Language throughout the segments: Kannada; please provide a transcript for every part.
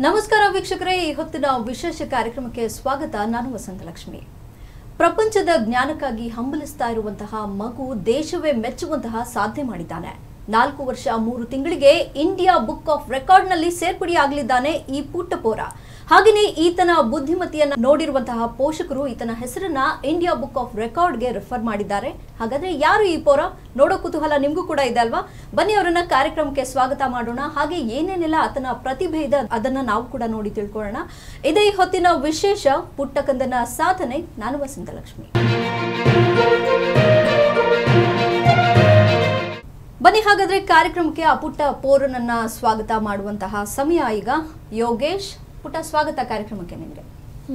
ನಮಸ್ಕಾರ ವೀಕ್ಷಕರೇ ಈ ಹೊತ್ತಿನ ವಿಶೇಷ ಕಾರ್ಯಕ್ರಮಕ್ಕೆ ಸ್ವಾಗತ ನಾನು ವಸಂತಲಕ್ಷ್ಮಿ ಪ್ರಪಂಚದ ಜ್ಞಾನಕ್ಕಾಗಿ ಹಂಬಲಿಸ್ತಾ ಇರುವಂತಹ ಮಗು ದೇಶವೇ ಮೆಚ್ಚುವಂತಹ ಸಾಧನೆ ಮಾಡಿದ್ದಾನೆ ನಾಲ್ಕು ವರ್ಷ ಮೂರು ತಿಂಗಳಿಗೆ ಇಂಡಿಯಾ ಬುಕ್ ಆಫ್ ರೆಕಾರ್ಡ್ನಲ್ಲಿ ಸೇರ್ಪಡೆಯಾಗಲಿದ್ದಾನೆ ಈ ಪುಟ್ಟ ಪೋರ ಹಾಗೆಯೇ ಈತನ ಬುದ್ಧಿಮತಿಯನ್ನ ನೋಡಿರುವಂತಹ ಪೋಷಕರು ಈತನ ಹೆಸರನ್ನ ಇಂಡಿಯಾ ಬುಕ್ ಆಫ್ ರೆಕಾರ್ಡ್ಗೆ ರೆಫರ್ ಮಾಡಿದ್ದಾರೆ ಹಾಗಾದ್ರೆ ಯಾರು ಈ ಪೋರ ನೋಡೋ ಕುತೂಹಲ ನಿಮ್ಗೂ ಕೂಡ ಇದೆ ಅಲ್ವಾ ಬನ್ನಿ ಅವರನ್ನ ಕಾರ್ಯಕ್ರಮಕ್ಕೆ ಸ್ವಾಗತ ಮಾಡೋಣ ಹಾಗೆ ಏನೇನೆಲ್ಲ ಆತನ ಪ್ರತಿಭೆ ಇದೆ ಅದನ್ನ ನಾವು ಕೂಡ ನೋಡಿ ತಿಳ್ಕೊಳ್ಳೋಣ ಇದೇ ಈ ಹೊತ್ತಿನ ವಿಶೇಷ ಪುಟ್ಟಕಂದನ ಸಾಧನೆ ನಾನು ವಸಂತಲಕ್ಷ್ಮಿ ಬನ್ನಿ ಹಾಗಾದ್ರೆ ಕಾರ್ಯಕ್ರಮಕ್ಕೆ ಆ ಪುಟ್ಟ ಪೋರನನ್ನ ಸ್ವಾಗತ ಮಾಡುವಂತಹ ಸಮಯ ಈಗ ಯೋಗೇಶ್ ಪುಟ್ಟ ಸ್ವಾಗತ ಕಾರ್ಯಕ್ರಮಕ್ಕೆ ನಿಮಗೆ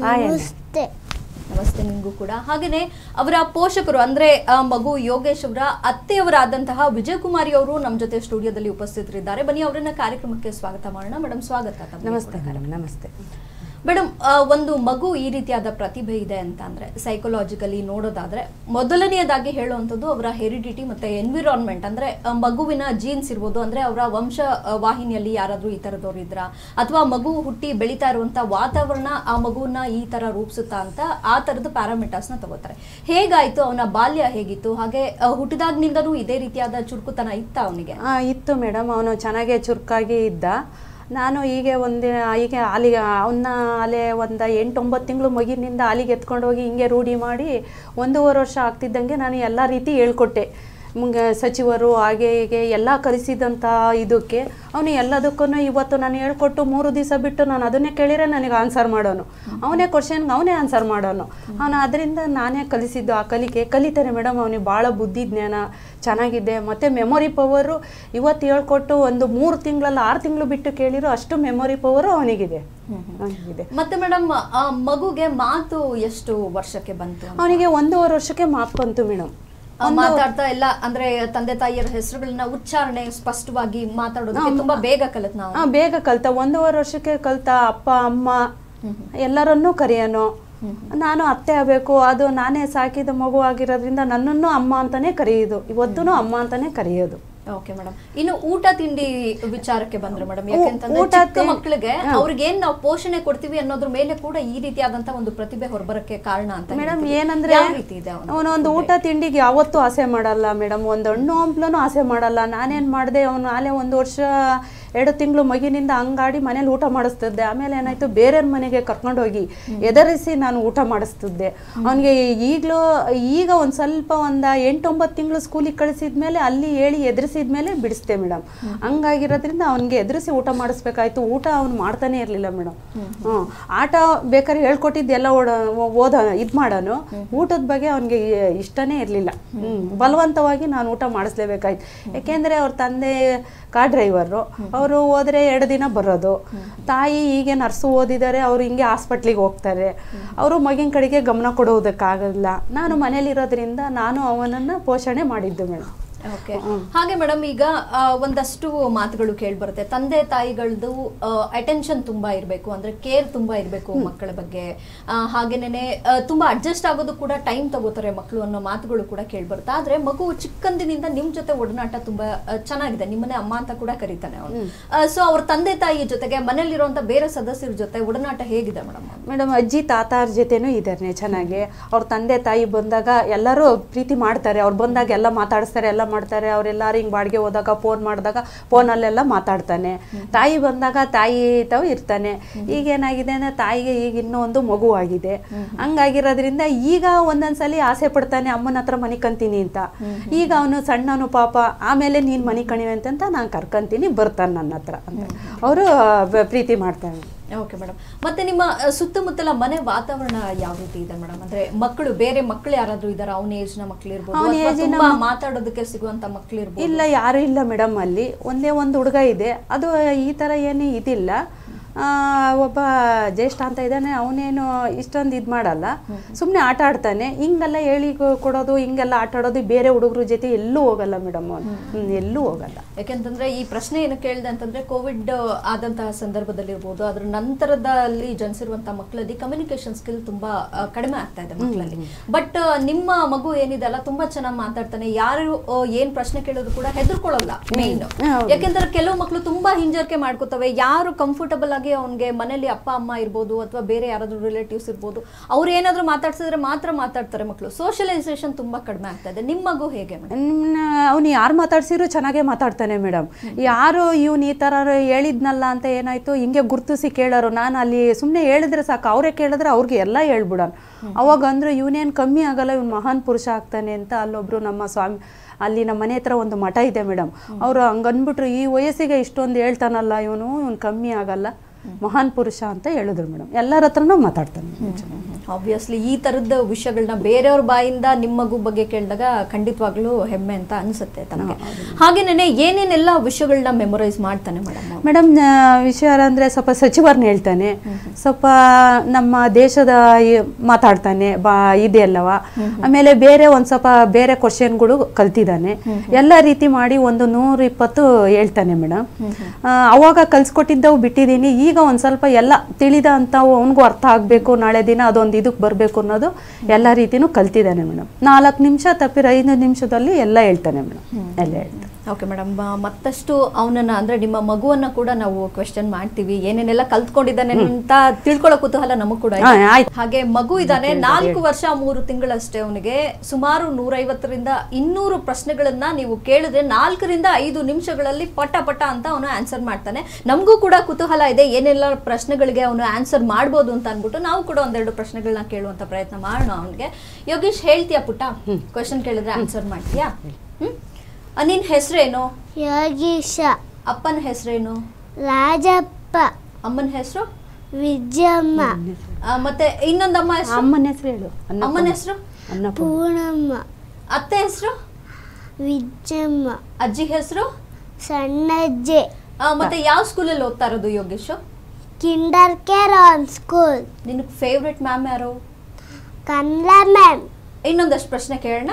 ನಮಸ್ತೆ ನಮಸ್ತೆ ನಿಮಗೂ ಕೂಡ ಹಾಗೇನೆ ಅವರ ಪೋಷಕರು ಅಂದ್ರೆ ಆ ಮಗು ಯೋಗೇಶ್ ಅವರ ಅತ್ತೆಯವರಾದಂತಹ ವಿಜಯಕುಮಾರಿ ಅವರು ನಮ್ಮ ಜೊತೆ ಸ್ಟುಡಿಯೋದಲ್ಲಿ ಉಪಸ್ಥಿತರಿದ್ದಾರೆ ಬನ್ನಿ ಅವರನ್ನ ಕಾರ್ಯಕ್ರಮಕ್ಕೆ ಸ್ವಾಗತ ಮಾಡೋಣ ಮೇಡಮ್ ಸ್ವಾಗತ ತಮಗೆ ನಮಸ್ತೆ ಕೂಡ. ಮೇಡಮ್ ನಮಸ್ತೆ ಮೇಡಮ್ ಆ, ಒಂದು ಮಗು ಈ ರೀತಿಯಾದ ಪ್ರತಿಭೆ ಇದೆ ಅಂತ ಅಂದ್ರೆ ಸೈಕೊಲಾಜಿಕಲಿ ನೋಡೋದಾದ್ರೆ ಮೊದಲನೆಯದಾಗಿ ಹೇಳುವಂಥದ್ದು ಅವರ ಹೆರಿಡಿಟಿ ಮತ್ತೆ ಎನ್ವಿರಾನ್ಮೆಂಟ್ ಅಂದ್ರೆ ಆ, ಮಗುವಿನ ಜೀನ್ಸ್ ಇರ್ಬೋದು ಅಂದ್ರೆ ಅವರ ವಂಶ ಆ, ವಾಹಿನಿಯಲ್ಲಿ ಯಾರಾದ್ರೂ ಈ ತರದವ್ರು ಇದ್ರ ಅಥವಾ ಮಗು ಹುಟ್ಟಿ ಬೆಳೀತಾ ಇರುವಂತ ವಾತಾವರಣ ಆ ಮಗುವನ್ನ ಈ ತರ ರೂಪಿಸುತ್ತಾ ಅಂತ ಆ ತರದ ಪ್ಯಾರಾಮೀಟರ್ಸ್ ನ ತಗೋತಾರೆ ಹೇಗಾಯ್ತು ಅವನ ಬಾಲ್ಯ ಹೇಗಿತ್ತು ಹಾಗೆ ಆ, ಹುಟ್ಟಿದಾಗ್ನಿಂದನೂ ಇದೇ ರೀತಿಯಾದ ಚುರುಕುತನ ಇತ್ತ ಅವನಿಗೆ ಆ, ಇತ್ತು ಮೇಡಮ್ ಅವನು ಚೆನ್ನಾಗೇ ಚುರುಕಾಗಿ ಇದ್ದ ನಾನು ಹೀಗೆ ಒಂದು ಹೀಗೆ ಅಲ್ಲಿಗೆ ಅವನ್ನ ಅಲ್ಲೇ ಒಂದು ಎಂಟೊಂಬತ್ತು ತಿಂಗಳು ಮಗಿನಿಂದ ಅಲ್ಲಿಗೆ ಎತ್ಕೊಂಡು ಹೋಗಿ ಹಿಂಗೆ ರೂಢಿ ಮಾಡಿ ಒಂದೂವರೆ ವರ್ಷ ಆಗ್ತಿದ್ದಂಗೆ ನಾನು ಎಲ್ಲ ರೀತಿ ಹೇಳ್ಕೊಟ್ಟೆ ಮುಂಗೆ ಸಚಿವರು ಹಾಗೆ ಹೀಗೆ ಎಲ್ಲ ಕಲಿಸಿದಂಥ ಇದಕ್ಕೆ ಅವನು ಎಲ್ಲದಕ್ಕೂ ಇವತ್ತು ನಾನು ಹೇಳ್ಕೊಟ್ಟು ಮೂರು ದಿವಸ ಬಿಟ್ಟು ನಾನು ಅದನ್ನೇ ಕೇಳಿದ್ರೆ ನನಗೆ ಆನ್ಸರ್ ಮಾಡೋನು ಅವನೇ ಕ್ವಶನ್ಗೆ ಅವನೇ ಆನ್ಸರ್ ಮಾಡೋನು ಅವನು ಅದರಿಂದ ನಾನೇ ಕಲಿಸಿದ್ದು ಆ ಕಲಿಕೆ ಕಲಿತಾನೆ ಮೇಡಮ್ ಅವನಿಗೆ ಭಾಳ ಬುದ್ಧಿ ಜ್ಞಾನ ಚೆನ್ನಾಗಿದೆ ಮತ್ತು ಮೆಮೊರಿ ಪವರು ಇವತ್ತು ಹೇಳ್ಕೊಟ್ಟು ಒಂದು ಮೂರು ತಿಂಗಳಲ್ಲಿ ಆರು ತಿಂಗಳು ಬಿಟ್ಟು ಕೇಳಿರೋ ಅಷ್ಟು ಮೆಮೊರಿ ಪವರು ಅವನಿಗಿದೆ ಅವನಿಗಿದೆ ಮತ್ತೆ ಮೇಡಮ್ ಆ ಮಗುಗೆ ಮಾತು ಎಷ್ಟು ವರ್ಷಕ್ಕೆ ಬಂತು ಅಂತ? ಅವನಿಗೆ ಒಂದೂವರೆ ವರ್ಷಕ್ಕೆ ಮಾತು ಬಂತು ಮೇಡಮ್ ಆ, ಮಾತಾಡ್ತಾ ಎಲ್ಲ ಅಂದ್ರೆ ತಂದೆ ತಾಯಿಯರ ಹೆಸರುಗಳನ್ನ ಉಚ್ಚಾರಣೆ ಸ್ಪಷ್ಟವಾಗಿ ಮಾತಾಡೋದಕ್ಕೆ ತುಂಬಾ ಬೇಗ ಕಲಿತ್ ನಾವು ಆ, ಬೇಗ ಕಲ್ತ ಒಂದೂವರೆ ವರ್ಷಕ್ಕೆ ಕಲ್ತ ಅಪ್ಪ ಅಮ್ಮ ಎಲ್ಲರನ್ನೂ ಕರೆಯೋನು ನಾನು ಅತ್ತೆ ಆಗಬೇಕು ಅದು ನಾನೇ ಸಾಕಿದ ಮಗು ಆಗಿರೋದ್ರಿಂದ ನನ್ನನ್ನು ಅಮ್ಮ ಅಂತಾನೆ ಕರೆಯೋದು ಇವತ್ತೂ ಅಮ್ಮ ಅಂತಾನೆ ಕರೆಯೋದು ಓಕೆ ಮೇಡಮ್ ಇನ್ನು ಊಟ ತಿಂಡಿ ವಿಚಾರಕ್ಕೆ ಬಂದ್ರೆ ಮೇಡಮ್ ಯಾಕೆಂತಂದ್ರೆ ಊಟ ಚಿಕ್ಕ ತಿಂಡಿ- ಮಕ್ಕಳಿಗೆ ಅವ್ರಿಗೆ ಏನ್ ನಾವು ಪೋಷಣೆ ಕೊಡ್ತೀವಿ ಅನ್ನೋದ್ರ ಮೇಲೆ ಕೂಡ ಈ ರೀತಿಯಾದಂತ ಒಂದು ಪ್ರತಿಭೆ ಹೊರಬರಕ್ಕೆ ಕಾರಣ ಅಂತ ಮೇಡಮ್ ಹೇಳ್ತೀವಿ. ಏನಂದ್ರೆ ಯಾವ ರೀತಿ ಇದೆ ಅವನ ಅವನೊಂದು ಊಟ ತಿಂಡಿಗೆ ಯಾವತ್ತೂ ಆಸೆ ಮಾಡಲ್ಲ ಮೇಡಮ್ ಒಂದು ಹಣ್ಣು ಹಂಪ್ಲೂ ಆಸೆ ಮಾಡಲ್ಲ ನಾನೇನು ಮಾಡಿದೆ ಅವನು ಆಲೆ ಒಂದು ವರ್ಷ ಎರಡು ತಿಂಗಳು ಮಗಿನಿಂದ ಹಂಗಾಡಿ ಮನೇಲಿ ಊಟ ಮಾಡಿಸ್ತಿದ್ದೆ ಆಮೇಲೆ ಏನಾಯ್ತು ಬೇರೆಯವ್ರ ಮನೆಗೆ ಕರ್ಕೊಂಡೋಗಿ ಎದರಿಸಿ ನಾನು ಊಟ ಮಾಡಿಸ್ತಿದ್ದೆ ಅವನಿಗೆ ಈಗಲೂ ಈಗ ಒಂದು ಸ್ವಲ್ಪ ಒಂದು ಎಂಟೊಂಬತ್ತು ತಿಂಗಳು ಸ್ಕೂಲಿಗೆ ಕಳಿಸಿದ್ಮೇಲೆ ಅಲ್ಲಿ ಹೇಳಿ ಎದುರಿಸಿದ್ಮೇಲೆ ಬಿಡಿಸ್ದೆ ಮೇಡಮ್ ಹಂಗಾಗಿರೋದ್ರಿಂದ ಅವನಿಗೆ ಎದುರಿಸಿ ಊಟ ಮಾಡಿಸ್ಬೇಕಾಯ್ತು ಊಟ ಅವ್ನು ಮಾಡ್ತಾನೆ ಇರಲಿಲ್ಲ ಮೇಡಮ್ ಹ್ಞೂ ಆಟ ಬೇಕಾದ್ರೆ ಹೇಳ್ಕೊಟ್ಟಿದ್ದೆಲ್ಲ ಓಡ ಓದ ಇದು ಮಾಡೋನು ಊಟದ ಬಗ್ಗೆ ಅವನಿಗೆ ಇಷ್ಟನೇ ಇರಲಿಲ್ಲ ಹ್ಞೂ ಬಲವಂತವಾಗಿ ನಾನು ಊಟ ಮಾಡಿಸ್ಲೇಬೇಕಾಯ್ತು ಯಾಕೆಂದರೆ ಅವ್ರ ತಂದೆ ಕಾರ್ ಡ್ರೈವರು ಅವರು ಹೋದ್ರೆ ಎರಡು ದಿನ ಬರೋದು ತಾಯಿ ಹೀಗೆ ನರ್ಸು ಓದಿದ್ದಾರೆ ಅವರು ಹಿಂಗೆ ಹಾಸ್ಪಿಟ್ಲಿಗೆ ಹೋಗ್ತಾರೆ ಅವರು ಮಗಿನ ಕಡೆಗೆ ಗಮನ ಕೊಡೋದಕ್ಕಾಗಲ್ಲ ನಾನು ಮನೇಲಿರೋದ್ರಿಂದ ನಾನು ಅವನನ್ನು ಪೋಷಣೆ ಮಾಡಿದ್ದು ಮೇಡಮ್ ಓಕೆ ಹಾಗೆ ಮೇಡಮ್ ಈಗ ಆ, ಒಂದಷ್ಟು ಮಾತುಗಳು ಕೇಳ್ಬರುತ್ತೆ ತಂದೆ ತಾಯಿಗಳದ್ದು ಅಟೆನ್ಷನ್ ತುಂಬಾ ಇರಬೇಕು ಅಂದ್ರೆ ಕೇರ್ ತುಂಬಾ ಇರಬೇಕು ಮಕ್ಕಳ ಬಗ್ಗೆ ಆ, ಹಾಗೇನೇನೆ ಆ, ತುಂಬಾ ಅಡ್ಜಸ್ಟ್ ಆಗೋದು ಕೂಡ ಟೈಮ್ ತಗೋತಾರೆ ಮಕ್ಕಳು ಅನ್ನೋ ಮಾತುಗಳು ಕೂಡ ಕೇಳ್ಬರುತ್ತೆ ಆದ್ರೆ ಮಗು ಚಿಕ್ಕಂದಿನಿಂದ ನಿಮ್ ಜೊತೆ ಒಡನಾಟ ತುಂಬಾ ಆ, ಚೆನ್ನಾಗಿದೆ ನಿಮ್ಮನೆ ಅಮ್ಮ ಅಂತ ಕೂಡ ಕರೀತಾನೆ ಅವನು ಸೊ ಅವ್ರ ತಂದೆ ತಾಯಿ ಜೊತೆಗೆ ಮನೇಲಿರುವಂತ ಬೇರೆ ಸದಸ್ಯರ ಜೊತೆ ಒಡನಾಟ ಹೇಗಿದೆ ಮೇಡಮ್ ಮೇಡಮ್ ಅಜ್ಜಿ ತಾತಾರ ಜೊತೆನೂ ಇದ್ದಾರೆ ಚೆನ್ನಾಗಿ ಅವ್ರ ತಂದೆ ತಾಯಿ ಬಂದಾಗ ಎಲ್ಲರೂ ಪ್ರೀತಿ ಮಾಡ್ತಾರೆ ಅವ್ರು ಬಂದಾಗ ಎಲ್ಲ ಮಾತಾಡಿಸ್ತಾರೆ ಎಲ್ಲ ಮಾಡ್ತಾರೆ ಅವರೆಲ್ಲರೂ ಹಿಂಗೆ ಬಾಡಿಗೆ ಹೋದಾಗ ಫೋನ್ ಮಾಡಿದಾಗ ಫೋನಲ್ಲೆಲ್ಲ ಮಾತಾಡ್ತಾನೆ ತಾಯಿ ಬಂದಾಗ ತಾಯಿ ತಾವು ಇರ್ತಾನೆ ಈಗ ಏನಾಗಿದೆ ಅಂದರೆ ತಾಯಿಗೆ ಈಗ ಇನ್ನೂ ಒಂದು ಮಗು ಆಗಿದೆ ಹಂಗಾಗಿರೋದ್ರಿಂದ ಈಗ ಒಂದೊಂದ್ಸಲಿ ಆಸೆ ಪಡ್ತಾನೆ ಅಮ್ಮನ ಹತ್ರ ಮನೆ ಕಂತೀನಿ ಅಂತ ಈಗ ಅವನು ಸಣ್ಣವನು ಪಾಪ ಆಮೇಲೆ ನೀನು ಮನೆ ಕಣಿವೆ ಅಂತಂತ ನಾನು ಕರ್ಕೊಂತೀನಿ ಬರ್ತಾನೆ ನನ್ನ ಹತ್ರ ಅಂತ ಅವರು ಪ್ರೀತಿ ಮಾಡ್ತಾನೆ ಓಕೆ ಮೇಡಮ್ ಮತ್ತೆ ನಿಮ್ಮ ಅಹ್, ಸುತ್ತಮುತ್ತಲ ಮನೆ ವಾತಾವರಣ ಯಾವ ರೀತಿ ಇದೆ ಮೇಡಮ್ ಅಂದ್ರೆ ಮಕ್ಕಳು ಬೇರೆ ಮಕ್ಕಳು ಯಾರಾದ್ರೂ ಇದಾರ ಅವನ ಏಜ್ ನ ಮಕ್ಕಳು ಇರ್ಬೋದು ಅವ್ನ ಅಥವಾ age ನ ತುಂಬಾ ಮಕ್- ಮಾತಾಡೋದಕ್ಕೆ ಸಿಗುವಂತ ಮಕ್ಕಳು ಇರ್ಬೋದು ಇಲ್ಲ ಯಾರು ಇಲ್ಲ ಮೇಡಮ್ ಅಲ್ಲಿ ಒಂದೇ ಒಂದು ಹುಡುಗ ಇದೆ ಅದು ಈ ಥರ ಏನು ಇದಿಲ್ಲ ಆ, ಒಬ್ಬ ಜ್ಯೇಷ್ಠ ಅಂತ ಇದ್ದಾನೆ ಅವನೇನು ಇಷ್ಟೊಂದು ಇದು ಮಾಡಲ್ಲ ಸುಮ್ಮನೆ ಆಟ ಆಡ್ತಾನೆ ಹಿಂಗೆಲ್ಲ ಹೇಳಿ ಕೊ- ಕೊಡೋದು ಹಿಂಗೆಲ್ಲ ಆಟ ಆಡೋದು ಬೇರೆ ಹುಡುಗರ ಜೊತೆ ಎಲ್ಲೂ ಹೋಗಲ್ಲ ಮೇಡಮ್ ಅವನು ಎಲ್ಲೂ ಹೋಗಲ್ಲ ಯಾಕೆಂತಂದ್ರೆ ಈ ಪ್ರಶ್ನೆ ಏನು ಕೇಳಿದೆ ಅಂತಂದ್ರೆ ಕೋವಿಡ್ ಆದಂತಹ ಸಂದರ್ಭದಲ್ಲಿರ್ಬೋದು ಅದ್ರ ನಂತರದಲ್ಲಿ ಜನಿಸಿರುವಂತಹ ಮಕ್ಕಳಲ್ಲಿ ಕಮ್ಯುನಿಕೇಶನ್ ಸ್ಕಿಲ್ ತುಂಬಾ ಆ, ಕಡಿಮೆ ಆಗ್ತಾ ಇದೆ ಮಕ್ಕಳಲ್ಲಿ ಬಟ್ ನಿಮ್ಮ ಮಗು ಏನಿದೆ ಅಲ್ಲ ತುಂಬಾ ಚೆನ್ನಾಗಿ ಮಾತಾಡ್ತಾನೆ ಯಾರು ಆ, ಏನ್ ಪ್ರಶ್ನೆ ಕೇಳಿದ್ರು ಕೂಡ ಹೆದರ್ಕೊಳ್ಳಲ್ಲ ಮೇನ್ ಹೌದು. ಯಾಕೆಂದ್ರೆ ಕೆಲವು ಮಕ್ಕಳು ತುಂಬಾ ಹಿಂಜರಿಕೆ ಮಾಡ್ಕೋತವೆ ಯಾರು ಕಂಫರ್ಟಬಲ್ ಆಗಿ ಆಗಿ ಅವನಿಗೆ ಮನೇಲಿ ಅಪ್ಪ ಅಮ್ಮ ಇರ್ಬೋದು ಅಥವಾ ಬೇರೆ ಯಾರಾದ್ರೂ ರಿಲೇಟಿವ್ಸ್ ಇರ್ಬೋದು ಅವ್ರು ಏನಾದ್ರೂ ಮಾತಾಡ್ಸಿದ್ರೆ ಮಾತ್ರ ಮಾತಾಡ್ತಾರೆ ಮಕ್ಕಳು ಸೋಷಿಯಲೈಸೇಷನ್ ತುಂಬಾ ಕಡಿಮೆ ಆಗ್ತಾ ಇದೆ ನಿಮ್ಮ ಮಗು ಹೇಗೆ ಮೇಡಮ್ ಅವನು ಯಾರು ಮಾತಾಡ್ಸಿದ್ರು ಚೆನ್ನಾಗೇ ಮಾತಾಡ್ತಾನೆ ಮೇಡಮ್ ಯಾರು ಇವನು ಈ ಥರ ಹೇಳಿದ್ನಲ್ಲ ಅಂತ ಏನಾಯ್ತು ಹಿಂಗೆ ಗುರ್ತಿಸಿ ಕೇಳೋರು ನಾನು ಅಲ್ಲಿ ಸುಮ್ಮನೆ ಹೇಳಿದ್ರೆ ಸಾಕು ಅವರೇ ಕೇಳಿದ್ರೆ ಅವ್ರಿಗೆ ಎಲ್ಲ ಹೇಳ್ಬಿಡೋಣ ಅವಾಗ ಅಂದ್ರೆ ಇವನೇನು ಕಮ್ಮಿ ಆಗಲ್ಲ ಇವ್ನು ಮಹಾನ್ ಪುರುಷ ಆಗ್ತಾನೆ ಅಂತ ಅಲ್ಲೊಬ್ರು ನಮ್ಮ ಸ್ವಾಮಿ ಅಲ್ಲಿ ನಮ್ಮ ಮನೆ ಹತ್ರ ಒಂದು ಮಠ ಇದೆ ಮೇಡಮ್ ಅವರು ಹಂಗನ್ಬಿಟ್ರು ಈ ವಯಸ್ಸಿಗೆ ಇಷ್ಟೊಂದು ಹೇಳ್ತಾನಲ್ಲ ಇವನು ಇವನು ಕಮ್ಮಿ ಆಗಲ್ಲ ಮಹಾನ್ ಪುರುಷ ಅಂತ ಹೇಳಿದ್ರು ಮೇಡಮ್ ಎಲ್ಲರ ಹತ್ರನೂ ಮಾತಾಡ್ತಾನೆ ಆಬ್ವಿಯಸ್ಲಿ ಈ ತರದ ವಿಷಯಗಳನ್ನ ಬೇರೆಯವ್ರ ಬಾಯಿಂದ ನಿಮ್ಮ ಮಗು ಬಗ್ಗೆ ಕೇಳಿದಾಗ ಖಂಡಿತವಾಗ್ಲೂ ಹೆಮ್ಮೆ ಅಂತ ಅನ್ಸುತ್ತೆ ತನಗೆ ಹಾಗೇನೆ ಏನೇನೆಲ್ಲ ವಿಷಯಗಳನ್ನ ಮೆಮೊರೈಸ್ ಮಾಡ್ತಾನೆ ಮೇಡಮ್ ಮೇಡಮ್ ವಿಷಯ ಅಂದರೆ ಸ್ವಲ್ಪ ಸಚಿವರನ್ನ ಹೇಳ್ತಾನೆ ಸ್ವಲ್ಪ ನಮ್ಮ ದೇಶದ ಈ- ಮಾತಾಡ್ತಾನೆ ಬಾ ಇದೆಯಲ್ಲವ ಆಮೇಲೆ ಬೇರೆ ಒಂದು ಸ್ವಲ್ಪ ಬೇರೆ ಕ್ವಶನ್ಗಳು ಕಲ್ತಿದ್ದಾನೆ ಎಲ್ಲ ರೀತಿ ಮಾಡಿ ಒಂದು ನೂರ ಇಪ್ಪತ್ತು ಹೇಳ್ತಾನೆ ಮೇಡಮ್ ಅವಾಗ ಕಲ್ಸ್ಕೊಟ್ಟಿದ್ದವು ಬಿಟ್ಟಿದ್ದೀನಿ ಈಗ ಒಂದು ಸ್ವಲ್ಪ ಎಲ್ಲ ತಿಳಿದ ಅಂಥವು ಅವನಿಗೂ ಅರ್ಥ ಆಗಬೇಕು ನಾಳೆ ದಿನ ಅದೊಂದು ಇದಕ್ಕೆ ಬರಬೇಕು ಅನ್ನೋದು ಎಲ್ಲ ರೀತಿನೂ ಕಲ್ತಿದ್ದಾನೆ ಮೇಡಮ್ ನಾಲ್ಕು ನಿಮಿಷ ತಪ್ಪಿರ ಐದು ನಿಮಿಷದಲ್ಲಿ ಎಲ್ಲ ಹೇಳ್ತಾನೆ ಮೇಡಮ್ ಎಲ್ಲ ಹೇಳ್ತಾನೆ ಓಕೆ ಮೇಡಮ್ ಮತ್ತಷ್ಟು ಅವನನ್ನ ಅಂದ್ರೆ ನಿಮ್ಮ ಮಗುವನ್ನ ಕೂಡ ನಾವು ಕ್ವೆಶನ್ ಮಾಡ್ತೀವಿ ಏನೇನೆಲ್ಲ ಕಲ್ತ್ಕೊಂಡಿದ್ದಾನೆ ಅಂತ ತಿಳ್ಕೊಳ್ಳೋ ಕುತೂಹಲ ನಮಗ್ ಕೂಡ ಇದೆ. ಹಾ, ಆಯ್ತು. ಹಾಗೆ ಮಗು ಇದ್ದಾನೆ ನಾಲ್ಕು ವರ್ಷ ಮೂರು ತಿಂಗಳಷ್ಟೇ ಅವನಿಗೆ ಸುಮಾರು ನೂರೈವತ್ತರಿಂದ ಇನ್ನೂರು ಪ್ರಶ್ನೆಗಳನ್ನ ನೀವು ಕೇಳಿದ್ರೆ ನಾಲ್ಕರಿಂದ ಐದು ನಿಮಿಷಗಳಲ್ಲಿ ಪಟ ಪಟ ಅಂತ ಅವನು ಆನ್ಸರ್ ಮಾಡ್ತಾನೆ ನಮಗೂ ಕೂಡ ಕುತೂಹಲ ಇದೆ ಏನೆಲ್ಲ ಪ್ರಶ್ನೆಗಳಿಗೆ ಅವನು ಆನ್ಸರ್ ಮಾಡ್ಬೋದು ಅಂತ ಅನ್ಬಿಟ್ಟು ನಾವು ಕೂಡ ಒಂದೆರಡು ಪ್ರಶ್ನೆಗಳನ್ನ ಕೇಳುವಂತ ಪ್ರಯತ್ನ ಮಾಡೋಣ ಅವನಿಗೆ ಯೋಗೇಶ್ ಹೇಳ್ತೀಯಾ ಪುಟ್ಟ ಕ್ವೆಶನ್ ಕೇಳಿದ್ರೆ ಆನ್ಸರ್ ಮಾಡ್ತೀಯಾ ಹ್ಮ್ ಆ, ನಿನ್ ಹೆಸರೇನು ಯೋಗೀಶ ಅಪ್ಪನ ಹೆಸರೇನು ರಾಜಪ್ಪ ಅಮ್ಮನ ಹೆಸರು ವಿಜಯಮ್ಮ ಮತ್ತೆ ಇನ್ನೊಂದಮ್ಮ ಹೆಸರು ಅಮ್ಮನ ಹೆಸರು ಹೇಳು ಅಮ್ಮನ ಹೆಸರು ಅನ್ನಪ್ಪ ಪೂರ್ಣಮ್ಮ ಅತ್ತೆ ಹೆಸರು ವಿಜಯಮ್ಮ ಅಜ್ಜಿ ಹೆಸರು ಸಣ್ಣಜ್ಜೆ ಮತ್ತೆ ಯಾವ ಸ್ಕೂಲಲ್ಲಿ ಓದ್ತಾ ಇರೋದು Yogesh kinder care on school ನಿನಗೆ ಫೇವ್ರೆಟ್ ಮ್ಯಾಮ್ ಯಾರು ಕನ್ನಡ ಮ್ಯಾಮ್ ಇನ್ನೊಂದಷ್ಟು ಪ್ರಶ್ನೆ ಕೇಳೋಣ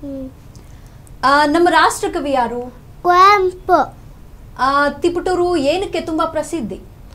ಆ, ನಮ್ಮ ರಾಷ್ಟ್ರಕವಿ ಯಾರು ಕುವೆಂಪು ಆ, ತಿಪಟೂರು ಏನಕ್ಕೆ ತುಂಬಾ ಪ್ರಸಿದ್ಧಿ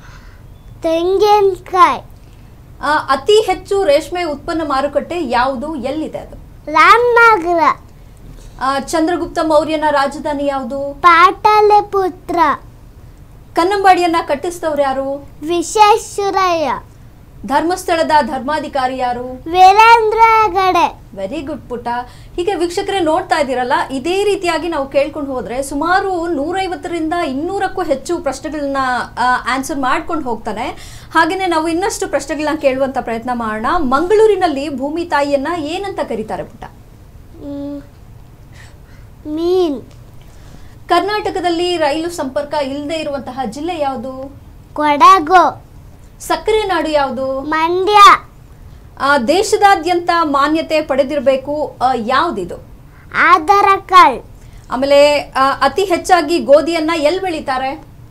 ತೆಂಗಿನಕಾಯಿ ಆ, ಅತಿ ಹೆಚ್ಚು ರೇಷ್ಮೆ ಉತ್ಪನ್ನ ಮಾರುಕಟ್ಟೆ ಯಾವುದು ಎಲ್ಲಿದೆ ಅದು ರಾಮನಗರ ಆ, ಚಂದ್ರಗುಪ್ತ ಮೌರ್ಯನ ರಾಜಧಾನಿ ಯಾವುದು ಪಾಟಲಿಪುತ್ರ ಕನ್ನಂಬಾಡಿಯನ್ನ ಕಟ್ಟಿಸಿದವ್ರು ಯಾರು ವಿಶ್ವೇಶ್ವರಯ್ಯ ಧರ್ಮಸ್ಥಳದ ಧರ್ಮಾಧಿಕಾರಿ ಯಾರು ವೀರೇಂದ್ರ ಹೆಗಡೆ ವೆರಿ ಗುಡ್ ಪುಟ್ಟ ಹೀಗೆ ವೀಕ್ಷಕರೇ ನೋಡ್ತಾ ಇದ್ದೀರಲ್ಲ ಇದೇ ರೀತಿಯಾಗಿ ನಾವು ಕೇಳ್ಕೊಂಡು ಹೋದ್ರೆ ಸುಮಾರು ನೂರೈವತ್ತರಿಂದ ಇನ್ನೂರಕ್ಕೂ ಹೆಚ್ಚು ಪ್ರಶ್ನೆಗಳನ್ನ ಆನ್ಸರ್ ಮಾಡ್ಕೊಂಡು ಹೋಗ್ತಾನೆ ಹಾಗೇನೆ ನಾವು ಇನ್ನಷ್ಟು ಪ್ರಶ್ನೆಗಳನ್ನ ಕೇಳುವಂತ ಪ್ರಯತ್ನ ಮಾಡೋಣ ಮಂಗಳೂರಿನಲ್ಲಿ ಭೂಮಿ ತಾಯಿಯನ್ನ ಏನಂತ ಕರೀತಾರೆ ಪುಟ್ಟ ಹ್ಮ್. ಮೀನ್ ಕರ್ನಾಟಕದಲ್ಲಿ ರೈಲು ಸಂಪರ್ಕ ಇಲ್ಲದೆ ಇರುವಂತಹ ಜಿಲ್ಲೆ ಯಾವುದು ಕೊಡಗು ಸಕ್ಕರೆ ನಾಡು ಯಾವುದು ಮಂಡ್ಯ ಆ, ದೇಶದಾದ್ಯಂತ ಮಾನ್ಯತೆ ಪಡೆದಿರಬೇಕು ಯಾವುದಿದು ಆಧಾರ ಕಾರ್ಡ್ ಆಮೇಲೆ ಆ, ಅತಿ ಹೆಚ್ಚಾಗಿ ಗೋಧಿಯನ್ನ ಎಲ್ಲಿ ಬೆಳೀತಾರೆ